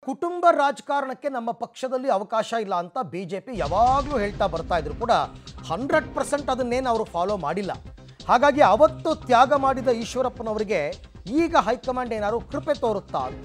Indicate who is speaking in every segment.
Speaker 1: ಕುಟುಂಬ ರಾಜಕಾರಣಕ್ಕೆ ನಮ್ಮ ಪಕ್ಷದಲ್ಲಿ ಅವಕಾಶ ಇಲ್ಲ ಅಂತ ಬಿ ಜೆ ಪಿ ಯಾವಾಗಲೂ ಹೇಳ್ತಾ ಬರ್ತಾ ಇದ್ರು ಕೂಡ ಹಂಡ್ರೆಡ್ ಪರ್ಸೆಂಟ್ ಅದನ್ನೇನು ಅವರು ಫಾಲೋ ಮಾಡಿಲ್ಲ ಹಾಗಾಗಿ ಅವತ್ತು ತ್ಯಾಗ ಮಾಡಿದ ಈಶ್ವರಪ್ಪನವರಿಗೆ ಈಗ ಹೈಕಮಾಂಡ್ ಏನಾದ್ರು ಕೃಪೆ ತೋರುತ್ತಾ ಅಂತ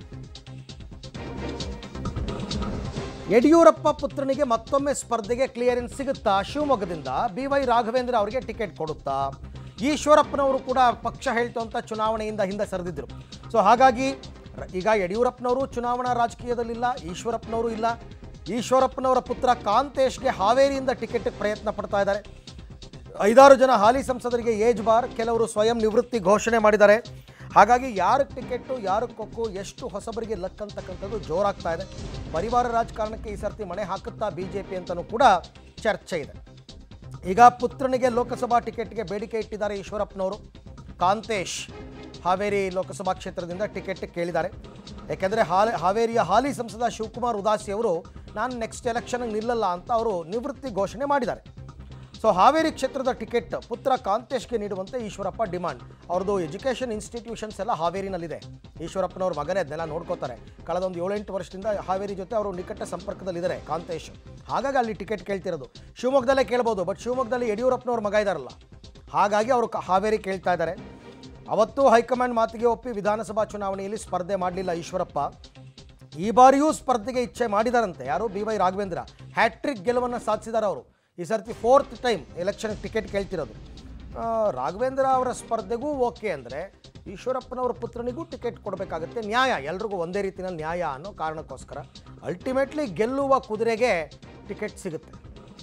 Speaker 1: ಯಡಿಯೂರಪ್ಪ ಪುತ್ರನಿಗೆ ಮತ್ತೊಮ್ಮೆ ಸ್ಪರ್ಧೆಗೆ ಕ್ಲಿಯರೆನ್ಸ್ ಸಿಗುತ್ತಾ ಶಿವಮೊಗ್ಗದಿಂದ ಬಿ ವೈ ರಾಘವೇಂದ್ರ ಅವರಿಗೆ ಟಿಕೆಟ್ ಕೊಡುತ್ತಾ ಈಶ್ವರಪ್ಪನವರು ಕೂಡ ಪಕ್ಷ ಹೇಳ್ತು ಅಂತ ಚುನಾವಣೆಯಿಂದ ಹಿಂದೆ ಸರಿದಿದ್ರು ಸೊ ಹಾಗಾಗಿ ರ- ಈಗ ಯಡಿಯೂರಪ್ಪನವರು ಚುನಾವಣಾ ರಾಜಕೀಯದಲ್ಲಿಲ್ಲ ಈಶ್ವರಪ್ಪನವರು ಇಲ್ಲ ಈಶ್ವರಪ್ಪನವರ ಪುತ್ರ ಕಾಂತೇಶ್ಗೆ ಹಾವೇರಿಯಿಂದ ಟಿಕೆಟ್ ಪ್ರಯತ್ನ ಪಡ್ತಾ ಇದ್ದಾರೆ ಐದಾರು ಜನ ಹಾಲಿ ಸಂಸದರಿಗೆ ಏಜ್ ಬಾರ್ ಕೆಲವರು ಸ್ವಯಂ ನಿವೃತ್ತಿ ಘೋಷಣೆ ಮಾಡಿದ್ದಾರೆ ಹಾಗಾಗಿ ಯಾರಿಗೆ ಟಿಕೆಟ್ಟು ಯಾರಿಗೆ ಕೊಕ್ಕು ಎಷ್ಟು ಹೊಸಬರಿಗೆ ಲಕ್ ಅಂತಕ್ಕಂಥದ್ದು ಜೋರಾಗ್ತಾ ಇದೆ ಪರಿವಾರ ರಾಜಕಾರಣಕ್ಕೆ ಈ ಸರ್ತಿ ಮಣೆ ಹಾಕುತ್ತಾ ಬಿ ಜೆ ಪಿ ಅಂತಲೂ ಕೂಡ ಚರ್ಚೆ ಇದೆ ಈಗ ಪುತ್ರನಿಗೆ ಲೋಕಸಭಾ ಟಿಕೆಟ್ಗೆ ಬೇಡಿಕೆ ಇಟ್ಟಿದ್ದಾರೆ ಈಶ್ವರಪ್ಪನವರು ಕಾಂತೇಶ್ ಹಾವೇರಿ ಲೋಕಸಭಾ ಕ್ಷೇತ್ರದಿಂದ ಟಿಕೆಟ್ ಕೇಳಿದ್ದಾರೆ ಯಾಕೆಂದರೆ ಹಾಲಿ ಹಾವೇರಿಯ ಹಾಲಿ ಸಂಸದ ಶಿವಕುಮಾರ್ ಉದಾಸಿ ಅವರು ನಾನು ನೆಕ್ಸ್ಟ್ ಎಲೆಕ್ಷನ್ಗೆ ನಿಲ್ಲಲ್ಲ ಅಂತ ಅವರು ನಿವೃತ್ತಿ ಘೋಷಣೆ ಮಾಡಿದ್ದಾರೆ ಸೊ ಹಾವೇರಿ ಕ್ಷೇತ್ರದ ಟಿಕೆಟ್ ಪುತ್ರ ಕಾಂತೇಶ್ಗೆ ನೀಡುವಂತೆ ಈಶ್ವರಪ್ಪ ಡಿಮಾಂಡ್ ಅವ್ರದ್ದು ಎಜುಕೇಷನ್ ಇನ್ಸ್ಟಿಟ್ಯೂಷನ್ಸ್ ಎಲ್ಲ ಹಾವೇರಿನಲ್ಲಿದೆ ಈಶ್ವರಪ್ಪನವ್ರ ಮಗನೇ ಅದನ್ನೆಲ್ಲ ನೋಡ್ಕೋತಾರೆ ಕಳೆದ ಒಂದು ಏಳೆಂಟು ವರ್ಷದಿಂದ ಹಾವೇರಿ ಜೊತೆ ಅವರು ನಿಕಟ ಸಂಪರ್ಕದಲ್ಲಿದ್ದಾರೆ ಕಾಂತೇಶ್ ಹಾಗಾಗಿ ಅಲ್ಲಿ ಟಿಕೆಟ್ ಕೇಳ್ತಿರೋದು ಶಿವಮೊಗ್ಗದಲ್ಲೇ ಕೇಳ್ಬೋದು ಬಟ್ ಶಿವಮೊಗ್ಗದಲ್ಲಿ ಯಡಿಯೂರಪ್ಪನವ್ರ ಮಗ ಇದ್ದಾರಲ್ಲ ಹಾಗಾಗಿ ಅವರು ಕ- ಹಾವೇರಿ ಕೇಳ್ತಾ ಇದ್ದಾರೆ ಅವತ್ತು ಹೈಕಮಾಂಡ್ ಮಾತಿಗೆ ಒಪ್ಪಿ ವಿಧಾನಸಭಾ ಚುನಾವಣೆಯಲ್ಲಿ ಸ್ಪರ್ಧೆ ಮಾಡಲಿಲ್ಲ ಈಶ್ವರಪ್ಪ ಈ ಬಾರಿಯೂ ಸ್ಪರ್ಧೆಗೆ ಇಚ್ಛೆ ಮಾಡಿದಾರಂತೆ ಯಾರು ಬಿ ವೈ ರಾಘವೇಂದ್ರ ಹ್ಯಾಟ್ರಿಕ್ ಗೆಲುವನ್ನು ಸಾಧಿಸಿದ್ದಾರೆ ಅವರು ಈ ಸರ್ತಿ ಫೋರ್ತ್ ಟೈಮ್ ಎಲೆಕ್ಷನ್ ಟಿಕೆಟ್ ಕೇಳ್ತಿರೋದು ಆ, ರಾಘವೇಂದ್ರ ಅವರ ಸ್ಪರ್ಧೆಗೂ ಓಕೆ ಅಂದರೆ ಈಶ್ವರಪ್ಪನವರ ಪುತ್ರನಿಗೂ ಟಿಕೆಟ್ ಕೊಡಬೇಕಾಗುತ್ತೆ ನ್ಯಾಯ ಎಲ್ರಿಗೂ ಒಂದೇ ರೀತಿಯಲ್ಲಿ ನ್ಯಾಯ ಅನ್ನೋ ಕಾರಣಕ್ಕೋಸ್ಕರ ಅಲ್ಟಿಮೇಟ್ಲಿ ಗೆಲ್ಲುವ ಕುದುರೆಗೆ ಟಿಕೆಟ್ ಸಿಗುತ್ತೆ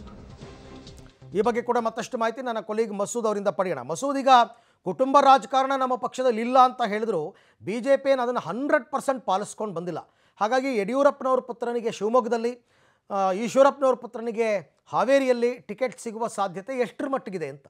Speaker 1: ಈ ಬಗ್ಗೆ ಕೂಡ ಮತ್ತಷ್ಟು ಮಾಹಿತಿ ನನ್ನ ಕೊಲೀಗ್ ಮಸೂದ್ ಅವರಿಂದ ಪಡೆಯೋಣ ಮಸೂದ್ ಈಗ ಕುಟುಂಬ ರಾಜಕಾರಣ ನಮ್ಮ ಪಕ್ಷದಲ್ಲಿ ಇಲ್ಲ ಅಂತ ಹೇಳಿದ್ರು ಬಿ ಜೆ ಪಿ ಏನು ಅದನ್ನು ಹಂಡ್ರೆಡ್ ಪರ್ಸೆಂಟ್ ಪಾಲಿಸ್ಕೊಂಡು ಬಂದಿಲ್ಲ ಹಾಗಾಗಿ ಯಡಿಯೂರಪ್ಪನವ್ರ ಪುತ್ರನಿಗೆ ಶಿವಮೊಗ್ಗದಲ್ಲಿ ಆ, ಈಶ್ವರಪ್ಪನವ್ರ ಪುತ್ರನಿಗೆ ಹಾವೇರಿಯಲ್ಲಿ ಟಿಕೆಟ್ ಸಿಗುವ ಸಾಧ್ಯತೆ ಎಷ್ಟರ ಮಟ್ಟಿಗಿದೆ ಅಂತ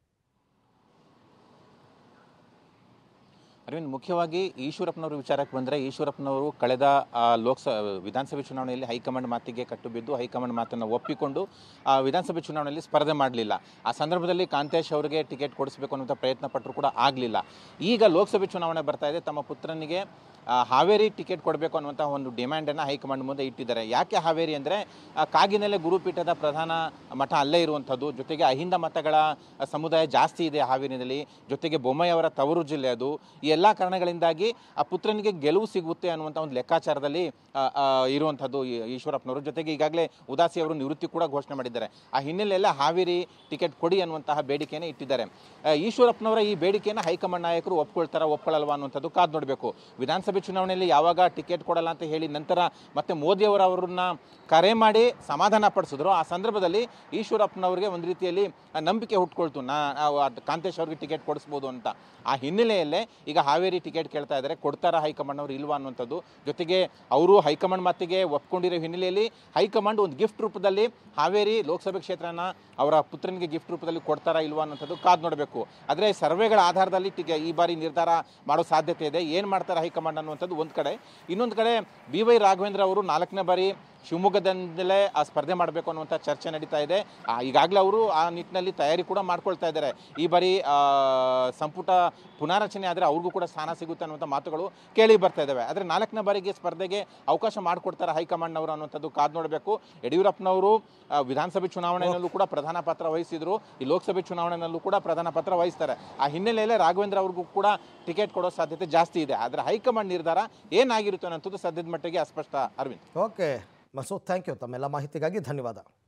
Speaker 2: ಅರವಿಂದ್ ಮುಖ್ಯವಾಗಿ ಈಶ್ವರಪ್ಪನವ್ರ ವಿಚಾರಕ್ಕೆ ಬಂದರೆ ಈಶ್ವರಪ್ಪನವರು ಕಳೆದ ಆ, ಲೋಕಸ ವಿಧಾನಸಭೆ ಚುನಾವಣೆಯಲ್ಲಿ ಹೈಕಮಾಂಡ್ ಮಾತಿಗೆ ಕಟ್ಟು ಬಿದ್ದು ಹೈಕಮಾಂಡ್ ಮಾತನ್ನು ಒಪ್ಪಿಕೊಂಡು ಆ ವಿಧಾನಸಭೆ ಚುನಾವಣೆಯಲ್ಲಿ ಸ್ಪರ್ಧೆ ಮಾಡಲಿಲ್ಲ ಆ ಸಂದರ್ಭದಲ್ಲಿ ಕಾಂತೇಶ್ ಅವರಿಗೆ ಟಿಕೆಟ್ ಕೊಡಿಸಬೇಕು ಅನ್ನುವಂಥ ಪ್ರಯತ್ನ ಪಟ್ಟರು ಕೂಡ ಆಗಲಿಲ್ಲ ಈಗ ಲೋಕಸಭೆ ಚುನಾವಣೆ ಬರ್ತಾ ಇದೆ ತಮ್ಮ ಪುತ್ರನಿಗೆ ಆ, ಹಾವೇರಿ ಟಿಕೆಟ್ ಕೊಡಬೇಕು ಅನ್ನುವಂಥ ಒಂದು ಡಿಮ್ಯಾಂಡನ್ನು ಹೈಕಮಾಂಡ್ ಮುಂದೆ ಇಟ್ಟಿದ್ದಾರೆ ಯಾಕೆ ಹಾವೇರಿ ಅಂದರೆ ಕಾಗಿನೆಲೆ ಗುರುಪೀಠದ ಪ್ರಧಾನ ಮಠ ಅಲ್ಲೇ ಇರುವಂಥದ್ದು ಜೊತೆಗೆ ಅಹಿಂದ ಮತಗಳ ಸಮುದಾಯ ಜಾಸ್ತಿ ಇದೆ ಹಾವೇರಿನಲ್ಲಿ ಜೊತೆಗೆ ಬೊಮ್ಮಾಯಿಯವರ ತವರು ಜಿಲ್ಲೆ ಅದು ಈ ಎಲ್ಲ ಕಾರಣಗಳಿಂದಾಗಿ ಆ ಪುತ್ರನಿಗೆ ಗೆಲುವು ಸಿಗುತ್ತೆ ಅನ್ನುವಂಥ ಒಂದು ಲೆಕ್ಕಾಚಾರದಲ್ಲಿ ಆ, ಆ, ಇರುವಂಥದ್ದು ಈ ಈಶ್ವರಪ್ಪನವರು ಜೊತೆಗೆ ಈಗಾಗಲೇ ಉದಾಸಿ ಅವರು ನಿವೃತ್ತಿ ಕೂಡ ಘೋಷಣೆ ಮಾಡಿದ್ದಾರೆ ಆ ಹಿನ್ನೆಲೆಯಲ್ಲಿ ಹಾವೇರಿ ಟಿಕೆಟ್ ಕೊಡಿ ಅನ್ನುವಂತಹ ಬೇಡಿಕೆಯನ್ನು ಇಟ್ಟಿದ್ದಾರೆ ಆ, ಈಶ್ವರಪ್ಪನವರ ಈ ಬೇಡಿಕೆಯನ್ನು ಹೈಕಮಾಂಡ್ ನಾಯಕರು ಒಪ್ಕೊಳ್ತಾರ ಒಪ್ಕೊಳ್ಳಲ್ವಾ ಅನ್ನುವಂಥದ್ದು ಕಾದು ನೋಡಬೇಕು ವಿಧಾನಸಭೆ ಚುನಾವಣೆಯಲ್ಲಿ ಯಾವಾಗ ಟಿಕೆಟ್ ಕೊಡಲ್ಲ ಅಂತ ಹೇಳಿ ನಂತರ ಮತ್ತೆ ಮೋದಿಯವರು ಅವರನ್ನ ಕರೆ ಮಾಡಿ ಸಮಾಧಾನ ಪಡಿಸಿದ್ರು ಆ ಸಂದರ್ಭದಲ್ಲಿ ಈಶ್ವರಪ್ಪನವರಿಗೆ ಒಂದು ರೀತಿಯಲ್ಲಿ ಆ ನಂಬಿಕೆ ಹುಟ್ಕೊಳ್ತು ನಾ ನಾವು ಅದ್ ಕಾಂತೇಶ್ ಅವ್ರಿಗೆ ಟಿಕೆಟ್ ಕೊಡಿಸ್ಬೋದು ಅಂತ ಆ ಹಿನ್ನೆಲೆಯಲ್ಲೇ ಈಗ ಹಾವೇರಿ ಟಿಕೆಟ್ ಕೇಳ್ತಾ ಇದ್ದಾರೆ ಕೊಡ್ತಾರಾ ಹೈಕಮಾಂಡ್ ಅವರು ಇಲ್ವಾ ಅನ್ನುವಂಥದ್ದು ಜೊತೆಗೆ ಅವರು ಹೈಕಮಾಂಡ್ ಮಾತಿಗೆ ಒಪ್ಕೊಂಡಿರೋ ಹಿನ್ನೆಲೆಯಲ್ಲಿ ಹೈಕಮಾಂಡ್ ಒಂದು ಗಿಫ್ಟ್ ರೂಪದಲ್ಲಿ ಹಾವೇರಿ ಲೋಕಸಭೆ ಕ್ಷೇತ್ರನ ಅವರ ಪುತ್ರನಿಗೆ ಗಿಫ್ಟ್ ರೂಪದಲ್ಲಿ ಕೊಡ್ತಾರಾ ಇಲ್ವಾ ಅನ್ನೋಂಥದ್ದು ಕಾದು ನೋಡಬೇಕು ಆದರೆ ಸರ್ವೆಗಳ ಆಧಾರದಲ್ಲಿ ಟಿಕೆ ಈ ಬಾರಿ ನಿರ್ಧಾರ ಮಾಡೋ ಸಾಧ್ಯತೆ ಇದೆ ಏನು ಮಾಡ್ತಾರೆ ಹೈಕಮಾಂಡ್ ಅನ್ನುವಂಥದ್ದು ಒಂದು ಕಡೆ ಇನ್ನೊಂದು ಕಡೆ ಬಿ ವೈ ರಾಘವೇಂದ್ರ ಅವರು ನಾಲ್ಕನೇ ಬಾರಿ ಶಿವಮೊಗ್ಗದಿಂದಲೇ ಆ ಸ್ಪರ್ಧೆ ಮಾಡಬೇಕು ಅನ್ನುವಂಥ ಚರ್ಚೆ ನಡೀತಾ ಇದೆ ಆ, ಈಗಾಗಲೇ ಅವರು ಆ ನಿಟ್ಟಿನಲ್ಲಿ ತಯಾರಿ ಕೂಡ ಮಾಡ್ಕೊಳ್ತಾ ಇದ್ದಾರೆ ಈ ಬಾರಿ ಆ, ಸಂಪುಟ ಪುನಾರಚನೆ ಆದರೆ ಅವ್ರಿಗೂ ಕೂಡ ಸ್ಥಾನ ಸಿಗುತ್ತೆ ಅನ್ನುವಂಥ ಮಾತುಗಳು ಕೇಳಿ ಬರ್ತಾ ಇದ್ದಾವೆ ಆದರೆ ನಾಲ್ಕನೇ ಬಾರಿಗೆ ಸ್ಪರ್ಧೆಗೆ ಅವಕಾಶ ಮಾಡಿಕೊಡ್ತಾರೆ ಹೈಕಮಾಂಡ್ನವರು ಅನ್ನುವಂಥದ್ದು ಕಾದು ನೋಡಬೇಕು ಯಡಿಯೂರಪ್ಪನವರು ಆ, ವಿಧಾನಸಭೆ ಚುನಾವಣೆಯಲ್ಲೂ ಕೂಡ ಪ್ರಧಾನ ಪಾತ್ರ ವಹಿಸಿದ್ರು ಈ ಲೋಕಸಭೆ ಚುನಾವಣೆಯಲ್ಲೂ ಕೂಡ ಪ್ರಧಾನ ಪಾತ್ರ ವಹಿಸ್ತಾರೆ ಆ ಹಿನ್ನೆಲೆಯಲ್ಲೇ ರಾಘವೇಂದ್ರ ಅವ್ರಿಗೂ ಕೂಡ ಟಿಕೆಟ್ ಕೊಡೋ ಸಾಧ್ಯತೆ ಜಾಸ್ತಿ ಇದೆ ಆದರೆ ಹೈಕಮಾಂಡ್ ನಿರ್ಧಾರ ಏನಾಗಿರುತ್ತೆ ಅನ್ನೋಂಥದ್ದು ಸದ್ಯದ ಮಟ್ಟಿಗೆ ಅಸ್ಪಷ್ಟ Arvind
Speaker 1: okay Masood thank you ತಮ್ಮೆಲ್ಲ ಮಾಹಿತಿಗಾಗಿ ಧನ್ಯವಾದ